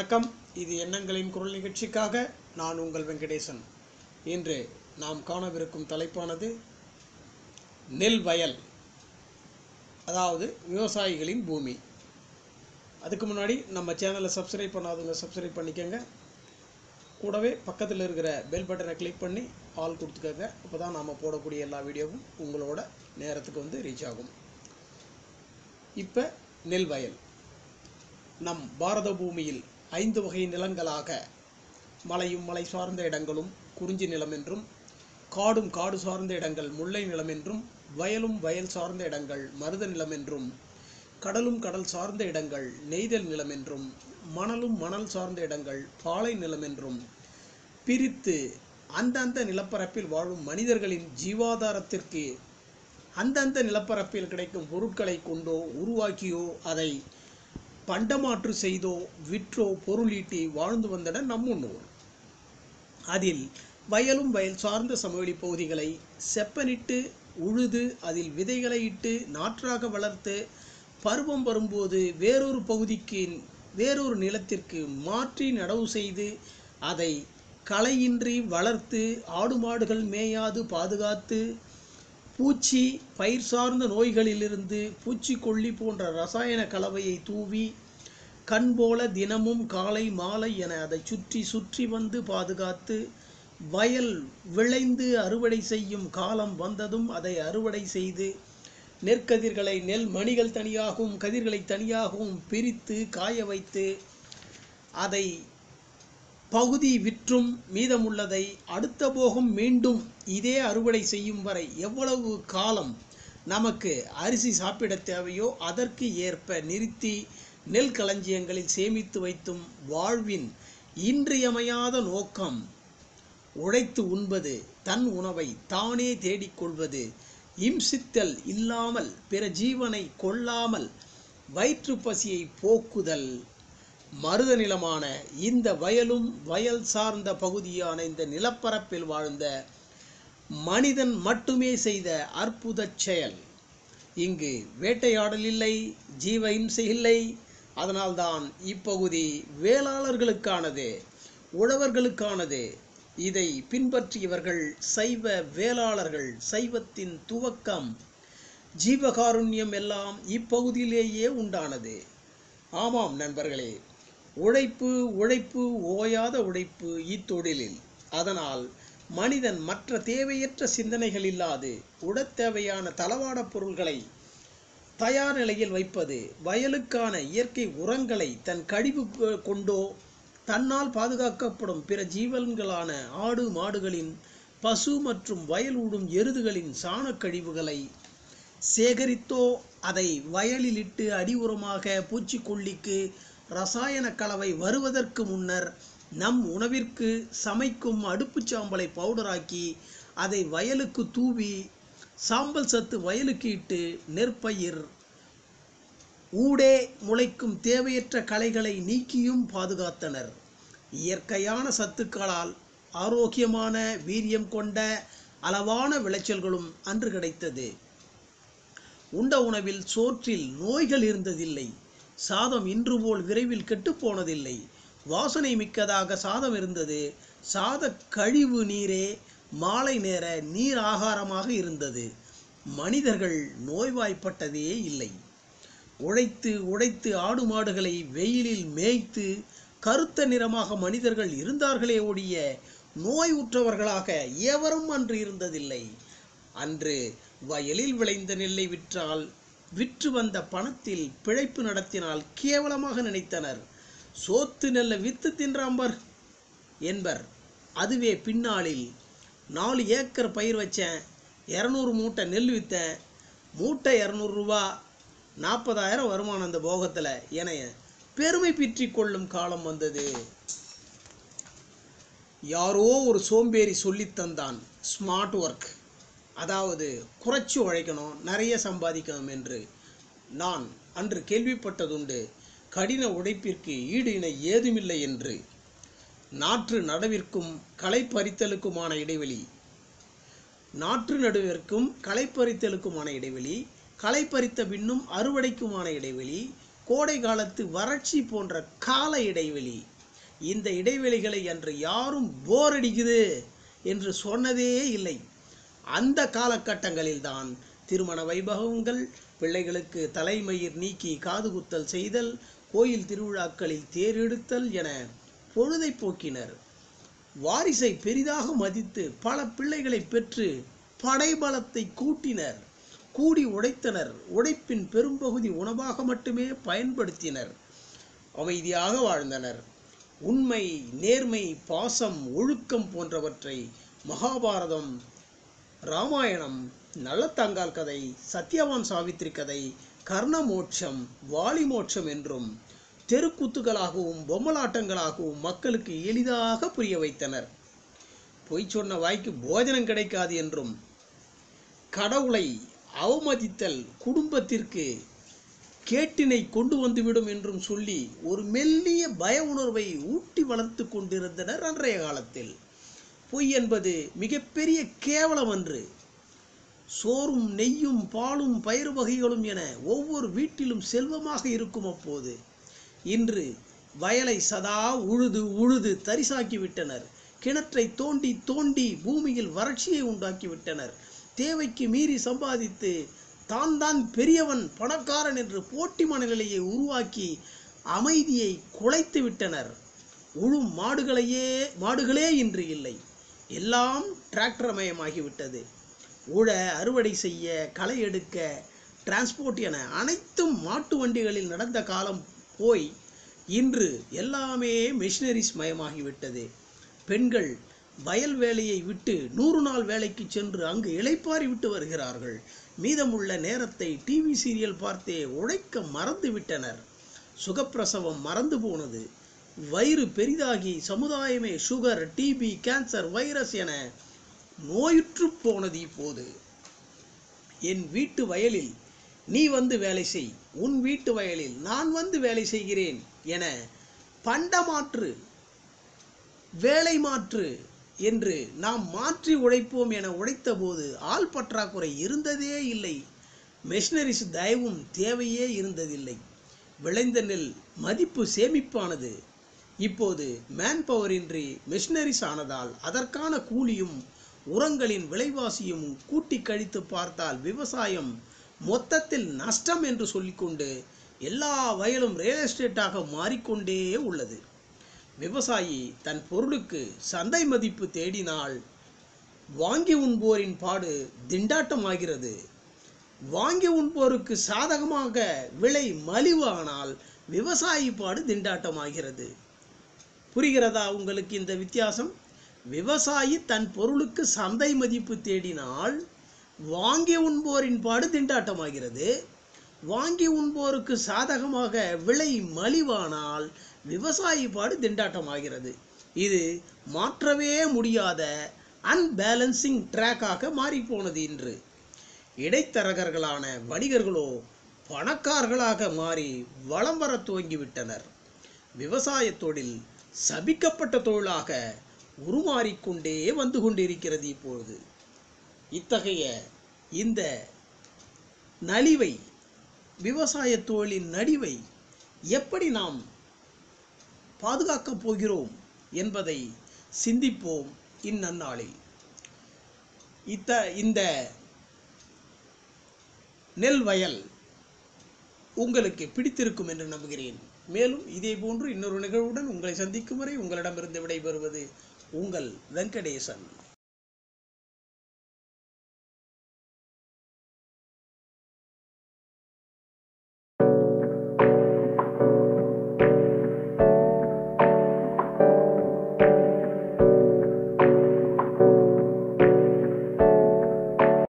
வணக்கம் இது எண்ணங்களின் குரல் நிகழ்ச்சிக்காக நான் உங்கள் வெங்கடேசன் இன்று நாம் காணவிருக்கும் தலைப்பானது நெல் வயல் அதாவது விவசாயிகளின் பூமி அதுக்கு முன்னாடி நம்ம சேனலை சப்ஸ்கிரைப் பண்ணாதவங்க சப்ஸ்கிரைப் பண்ணிக்கோங்க கூடவே பக்கத்தில் இருக்கிற பெல் பட்டனை கிளிக் பண்ணி ஆல் கொடுத்துக்கோங்க அப்போ தான் நாம் போடக்கூடிய எல்லா வீடியோவும் உங்களோட நேரத்துக்கு வந்து ரீச் ஆகும் இப்போ நெல் வயல் நம் பாரத பூமியில் ஐந்து வகை நிலங்களாக மலையும் மலை சார்ந்த இடங்களும் குறிஞ்சி நிலம் என்றும் காடும் காடு சார்ந்த இடங்கள் முல்லை நிலம் என்றும் வயலும் வயல் சார்ந்த இடங்கள் மருத நிலம் என்றும் கடலும் கடல் சார்ந்த இடங்கள் நெய்தல் நிலம் என்றும் மணலும் மணல் சார்ந்த இடங்கள் பாலை நிலம் என்றும் பிரித்து அந்தந்த நிலப்பரப்பில் வாழும் மனிதர்களின் ஜீவாதாரத்திற்கு அந்தந்த நிலப்பரப்பில் கிடைக்கும் பொருட்களை கொண்டோ உருவாக்கியோ அதை பண்டமாற்று செய்தோ விற்றோ பொருளீட்டி வாழ்ந்து வந்தனர் நம் முன்னோர் அதில் வயலும் வயல் சார்ந்த சமவெளி பகுதிகளை செப்பனிட்டு உழுது அதில் விதைகளை இட்டு நாற்றாக வளர்த்து பருவம் வரும்போது வேறொரு பகுதிக்கு வேறொரு நிலத்திற்கு மாற்றி நடவு செய்து அதை களையின்றி வளர்த்து ஆடு மாடுகள் மேயாது பாதுகாத்து பூச்சி பயிர் சார்ந்த நோய்களிலிருந்து பூச்சிக்கொல்லி போன்ற ரசாயன கலவையை தூவி கண் போல தினமும் காலை மாலை என அதை சுற்றி சுற்றி வந்து பாதுகாத்து வயல் விளைந்து அறுவடை செய்யும் காலம் வந்ததும் அதை அறுவடை செய்து நெற்கதிர்களை நெல் மணிகள் தனியாகவும் கதிர்களை தனியாகவும் பிரித்து காய வைத்து அதை பகுதி விற்றும் மீதமுள்ளதை அடுத்த போகம் மீண்டும் இதே அறுவடை செய்யும் வரை எவ்வளவு காலம் நமக்கு அரிசி சாப்பிட தேவையோ அதற்கு ஏற்ப நிறுத்தி நெல் களஞ்சியங்களில் சேமித்து வைத்தும் வாழ்வின் இன்றியமையாத நோக்கம் உழைத்து உண்பது தன் உணவை தானே தேடிக்கொள்வது இம்சித்தல் இல்லாமல் பிற ஜீவனை கொல்லாமல் வயிற்று பசியை போக்குதல் மருத நிலமான இந்த வயலும் வயல் சார்ந்த பகுதியான இந்த நிலப்பரப்பில் வாழ்ந்த மனிதன் மட்டுமே செய்த அற்புத செயல் இங்கு வேட்டையாடல் இல்லை ஜீவ இம்சை இல்லை அதனால்தான் இப்பகுதி வேளாளர்களுக்கானது உழவர்களுக்கானது இதை பின்பற்றியவர்கள் சைவ வேளாளர்கள் சைவத்தின் துவக்கம் ஜீவகாருண்யம் எல்லாம் இப்பகுதியிலேயே உண்டானது ஆமாம் நண்பர்களே உழைப்பு உழைப்பு ஓயாத உழைப்பு இத்தொழிலில் அதனால் மனிதன் மற்ற தேவையற்ற சிந்தனைகள் இல்லாது உடத் தேவையான தளவாட பொருள்களை தயார் நிலையில் வைப்பது வயலுக்கான இயற்கை உரங்களை தன் கழிவு கொண்டோ தன்னால் பாதுகாக்கப்படும் பிற ஜீவன்களான ஆடு மாடுகளின் பசு மற்றும் வயல் ஊடும் எருதுகளின் சாணக் கழிவுகளை சேகரித்தோ அதை வயலில் இட்டு அடி உரமாக பூச்சிக்கொல்லிக்கு ரசாயன கலவை வருவதற்கு முன்னர் நம் உணவிற்கு சமைக்கும் அடுப்பு சாம்பலை பவுடராக்கி அதை வயலுக்கு தூவி சாம்பல் சத்து வயலுக்கு இட்டு நெற்பயிர் ஊடே முளைக்கும் தேவையற்ற களைகளை நீக்கியும் பாதுகாத்தனர் இயற்கையான சத்துக்களால் ஆரோக்கியமான வீரியம் கொண்ட அளவான விளைச்சல்களும் அன்று கிடைத்தது உண்ட உணவில் சோற்றில் நோய்கள் இருந்ததில்லை சாதம் இன்று போல் விரைவில் கெட்டுப்போனதில்லை வாசனை மிக்கதாக சாதம் இருந்தது சாத கழிவு நீரே மாலை நேர நீர் ஆகாரமாக இருந்தது மனிதர்கள் நோய்வாய்ப்பட்டதே இல்லை உழைத்து உழைத்து ஆடு மாடுகளை வெயிலில் மேய்த்து கருத்த நிறமாக மனிதர்கள் இருந்தார்களே ஒழிய நோய் உற்றவர்களாக எவரும் அன்று இருந்ததில்லை அன்று வயலில் விளைந்த நெல்லை விற்றால் விற்று வந்த பணத்தில் பிழைப்பு நடத்தினால் கேவலமாக நினைத்தனர் சோத்து நெல்லை வித்து தின்றாம்பர் என்பர் அதுவே பின்னாளில் நாலு ஏக்கர் பயிர் வச்சேன் இரநூறு மூட்டை நெல் விற்றேன் மூட்டை இரநூறுவா நாற்பதாயிரம் வருமானம் அந்த போகத்தில் என பெருமை பிற்றி கொள்ளும் காலம் வந்தது யாரோ ஒரு சோம்பேறி சொல்லித்தந்தான் ஸ்மார்ட் ஒர்க் அதாவது குறைச்சி உழைக்கணும் நிறைய சம்பாதிக்கணும் என்று நான் அன்று கேள்விப்பட்டதுண்டு கடின உழைப்பிற்கு ஈடு இணை ஏதுமில்லை என்று நாற்று நடவிற்கும் களை பறித்தலுக்குமான இடைவெளி நாற்று நடுவிற்கும் களை பறித்தலுக்குமான இடைவெளி களை பறித்த பின்னும் அறுவடைக்குமான இடைவெளி கோடை காலத்து வறட்சி போன்ற கால இடைவெளி இந்த இடைவெளிகளை அன்று யாரும் போர் அடிக்குது என்று சொன்னதே இல்லை அந்த காலகட்டங்களில்தான் திருமண வைபவங்கள் பிள்ளைகளுக்கு தலைமயிர் நீக்கி காது குத்தல் செய்தல் கோயில் திருவிழாக்களில் தேரெடுத்தல் என பொழுதை போக்கினர் வாரிசை பெரிதாக மதித்து பல பிள்ளைகளை பெற்று படைபலத்தை கூட்டினர் கூடி உடைத்தனர் உடைப்பின் பெரும்பகுதி உணவாக மட்டுமே பயன்படுத்தினர் அமைதியாக வாழ்ந்தனர் உண்மை நேர்மை பாசம் ஒழுக்கம் போன்றவற்றை மகாபாரதம் ராமாயணம் நல்லத்தங்கால் கதை சத்யவான் சாவித்திரி கதை கர்ணமோட்சம் வாலிமோட்சம் என்றும் தெருக்கூத்துகளாகவும் பொம்மலாட்டங்களாகவும் மக்களுக்கு எளிதாக புரிய வைத்தனர் பொய் சொன்ன வாய்க்கு போஜனம் கிடைக்காது என்றும் கடவுளை அவமதித்தல் குடும்பத்திற்கு கேட்டினை கொண்டு வந்துவிடும் என்றும் சொல்லி ஒரு மெல்லிய பய உணர்வை ஊட்டி வளர்த்து கொண்டிருந்தனர் அன்றைய காலத்தில் பொய் என்பது மிகப்பெரிய கேவலம் அன்று சோறும் நெய்யும் பாலும் பயிர் வகைகளும் என ஒவ்வொரு வீட்டிலும் செல்வமாக இருக்கும் அப்போது இன்று வயலை சதா உழுது உழுது தரிசாக்கி விட்டனர் கிணற்றை தோண்டி தோண்டி பூமியில் வறட்சியை உண்டாக்கி விட்டனர் தேவைக்கு மீறி சம்பாதித்து தான் தான் பெரியவன் பணக்காரன் என்று போட்டி மனநிலையை உருவாக்கி அமைதியை குலைத்து விட்டனர் உழும் மாடுகளையே மாடுகளே இன்று இல்லை எல்லாம் டிராக்டர் மயமாகிவிட்டது உழ அறுவடை செய்ய களை எடுக்க டிரான்ஸ்போர்ட் என அனைத்தும் மாட்டு வண்டிகளில் நடந்த காலம் போய் இன்று எல்லாமே மிஷினரிஸ் மயமாகிவிட்டது பெண்கள் வயல் வேலையை விட்டு நூறு நாள் வேலைக்கு சென்று அங்கு இளைப்பாரி விட்டு வருகிறார்கள் மீதமுள்ள நேரத்தை டிவி சீரியல் பார்த்தே உழைக்க மறந்து விட்டனர் சுகப்பிரசவம் மறந்து போனது வயிறு பெரிதாகி சமுதாயமே சுகர் டிபி கேன்சர் வைரஸ் என நோயுற்று போனது இப்போது என் வீட்டு வயலில் நீ வந்து வேலை செய் உன் வீட்டு வயலில் நான் வந்து வேலை செய்கிறேன் என பண்டமாற்று வேலை மாற்று என்று நாம் மாற்றி உழைப்போம் என உழைத்தபோது ஆள் பற்றாக்குறை இருந்ததே இல்லை மெஷினரிஸ் தயவும் தேவையே இருந்ததில்லை விளைந்த நெல் மதிப்பு சேமிப்பானது இப்போது மேன் பவரின்றி மெஷினரிஸ் ஆனதால் அதற்கான கூலியும் உரங்களின் விலைவாசியும் கூட்டி கழித்து பார்த்தால் விவசாயம் மொத்தத்தில் நஷ்டம் என்று சொல்லிக்கொண்டு எல்லா வயலும் ரியல் எஸ்டேட்டாக மாறிக்கொண்டே உள்ளது விவசாயி தன் பொருளுக்கு சந்தை மதிப்பு தேடினால் வாங்கி உண்போரின் பாடு திண்டாட்டமாகிறது வாங்கி உண்போருக்கு சாதகமாக விலை மலிவு ஆனால் விவசாயி பாடு திண்டாட்டமாகிறது புரிகிறதா உங்களுக்கு இந்த வித்தியாசம் விவசாயி தன் பொருளுக்கு சந்தை மதிப்பு தேடினால் வாங்கி உண்போரின் பாடு திண்டாட்டமாகிறது வாங்கி உண்போருக்கு சாதகமாக விலை மலிவானால் விவசாயி பாடு திண்டாட்டமாகிறது இது மாற்றவே முடியாத அன்பேலன்சிங் ட்ராக்காக மாறிப்போனது இன்று இடைத்தரகர்களான வணிகர்களோ பணக்காரர்களாக மாறி வலம் வர துவங்கிவிட்டனர் விவசாய தொழில் சபிக்கப்பட்ட தொழிலாக உருமாறிக்கொண்டே வந்து கொண்டிருக்கிறது இப்பொழுது இத்தகைய இந்த நலிவை விவசாய தொழிலின் நடிவை எப்படி நாம் பாதுகாக்கப் போகிறோம் என்பதை சிந்திப்போம் இந்நன்னாளில் இத்த இந்த நெல் வயல் உங்களுக்கு பிடித்திருக்கும் என்று நம்புகிறேன் மேலும் இதே போன்று இன்னொரு நிகழ்வுடன் உங்களை சந்திக்கும் வரை உங்களிடமிருந்து விடைபெறுவது உங்கள் வெங்கடேசன்